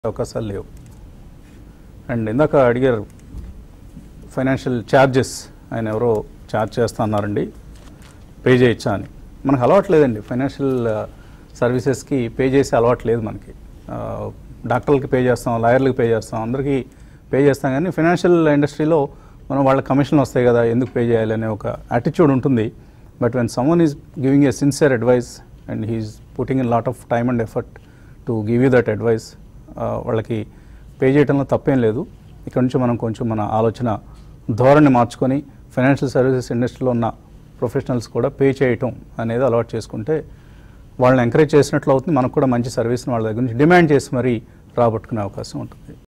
అవకాశాలు లేవు అండ్ ఇందాక అడిగారు ఫైనాన్షియల్ ఛార్జెస్ ఆయన ఎవరో ఛార్జ్ చేస్తా అన్నారండి పే చేయొచ్చా అని మనకు అలవాటు లేదండి ఫైనాన్షియల్ సర్వీసెస్కి పే చేసే అలవాటు లేదు మనకి ఆ, డాక్టర్లకి పే చేస్తాం లాయర్లకి పే చేస్తాం అందరికీ పే చేస్తాం కానీ ఫైనాన్షియల్ ఇండస్ట్రీలో మనం వాళ్ళ కమిషన్లు వస్తాయి కదా ఎందుకు పే చేయాలి అనే ఒక యాటిట్యూడ్ ఉంటుంది but when someone is giving a sincere advice and he's putting in lot of time and effort to give you that advice వాళ్ళకి పే చేయడంలో తప్పేం లేదు ఇక్కడ నుంచి మనం కొంచెం మన ఆలోచన ధోరణి మార్చుకొని ఫైనాన్షియల్ సర్వీసెస్ ఇండస్ట్రీలో ఉన్న ప్రొఫెషనల్స్ కూడా పే చేయటం అనేది అలవాటు చేసుకుంటే వాళ్ళని ఎంకరేజ్ చేసినట్లు అవుతుంది మనకు కూడా మంచి సర్వీస్ని వాళ్ళ దగ్గర నుంచి డిమాండ్ చేసి మరీ రాబట్టుకునే అవకాశం ఉంటుంది